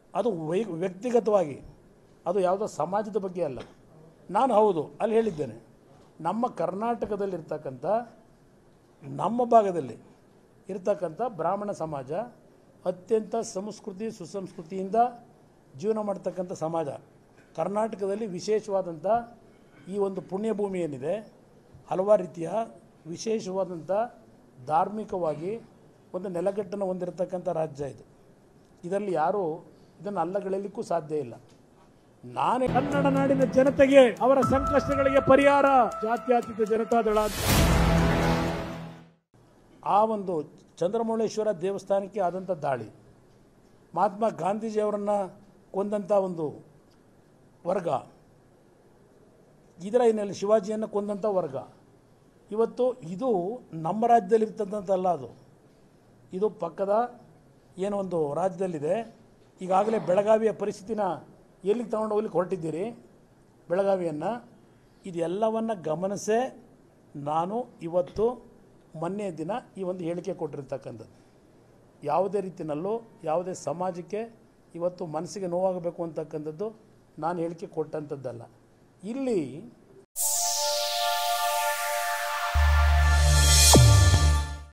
ಅದು ವೈ ವ್ಯಕ್ತಿಗತವಾಗಿ ಅದು ಯಾವುದೋ ಸಮಾಜದ ಬಗ್ಗೆ ಅಲ್ಲ ನಾನು ಹೌದು ಅಲ್ಲಿ ಹೇಳಿದ್ದೇನೆ ನಮ್ಮ ಕರ್ನಾಟಕದಲ್ಲಿರ್ತಕ್ಕಂಥ ನಮ್ಮ ಭಾಗದಲ್ಲಿ ಇರ್ತಕ್ಕಂಥ ಬ್ರಾಹ್ಮಣ ಸಮಾಜ ಅತ್ಯಂತ ಸಂಸ್ಕೃತಿ ಸುಸಂಸ್ಕೃತಿಯಿಂದ ಜೀವನ ಮಾಡ್ತಕ್ಕಂಥ ಸಮಾಜ ಕರ್ನಾಟಕದಲ್ಲಿ ವಿಶೇಷವಾದಂಥ ಈ ಒಂದು ಪುಣ್ಯಭೂಮಿ ಏನಿದೆ ಹಲವಾರು ರೀತಿಯ ವಿಶೇಷವಾದಂಥ ಧಾರ್ಮಿಕವಾಗಿ ಒಂದು ನೆಲಗಟ್ಟನ್ನು ಹೊಂದಿರತಕ್ಕಂಥ ರಾಜ್ಯ ಇದು ಇದರಲ್ಲಿ ಯಾರೂ ಇದನ್ನು ಅಲ್ಲಗಳೆಯಲಿಕ್ಕೂ ಸಾಧ್ಯ ಇಲ್ಲ ನಾನೇ ಕನ್ನಡ ನಾಡಿನ ಜನತೆಗೆ ಅವರ ಸಂಕಷ್ಟಗಳಿಗೆ ಪರಿಹಾರ ಜಾತ್ಯತೀತ ಜನತಾದಳ ಅಂತ ಆ ಒಂದು ಚಂದ್ರಮೌಳೇಶ್ವರ ದೇವಸ್ಥಾನಕ್ಕೆ ಆದಂಥ ದಾಳಿ ಮಹಾತ್ಮ ಗಾಂಧೀಜಿಯವರನ್ನು ಕೊಂದಂಥ ಒಂದು ವರ್ಗ ಇದರ ಹಿನ್ನೆಲೆ ಶಿವಾಜಿಯನ್ನು ಕೊಂದಂಥ ವರ್ಗ ಇವತ್ತು ಇದು ನಮ್ಮ ರಾಜ್ಯದಲ್ಲಿರ್ತಕ್ಕಂಥಲ್ಲ ಅದು ಇದು ಪಕ್ಕದ ಏನೋ ಒಂದು ರಾಜ್ಯದಲ್ಲಿದೆ ಈಗಾಗಲೇ ಬೆಳಗಾವಿಯ ಪರಿಸ್ಥಿತಿನ ಎಲ್ಲಿಗೆ ತಗೊಂಡು ಹೋಗ್ಲಿಕ್ಕೆ ಹೊರಟಿದ್ದೀರಿ ಬೆಳಗಾವಿಯನ್ನು ಇದೆಲ್ಲವನ್ನು ಗಮನಿಸೇ ನಾನು ಇವತ್ತು ಮೊನ್ನೆ ದಿನ ಈ ಒಂದು ಹೇಳಿಕೆ ಕೊಟ್ಟಿರ್ತಕ್ಕಂಥದ್ದು ಯಾವುದೇ ರೀತಿಯಲ್ಲೂ ಯಾವುದೇ ಸಮಾಜಕ್ಕೆ ಇವತ್ತು ಮನಸ್ಸಿಗೆ ನೋವಾಗಬೇಕು ಅಂತಕ್ಕಂಥದ್ದು ನಾನು ಹೇಳಿಕೆ ಕೊಟ್ಟಂಥದ್ದಲ್ಲ ಇಲ್ಲಿ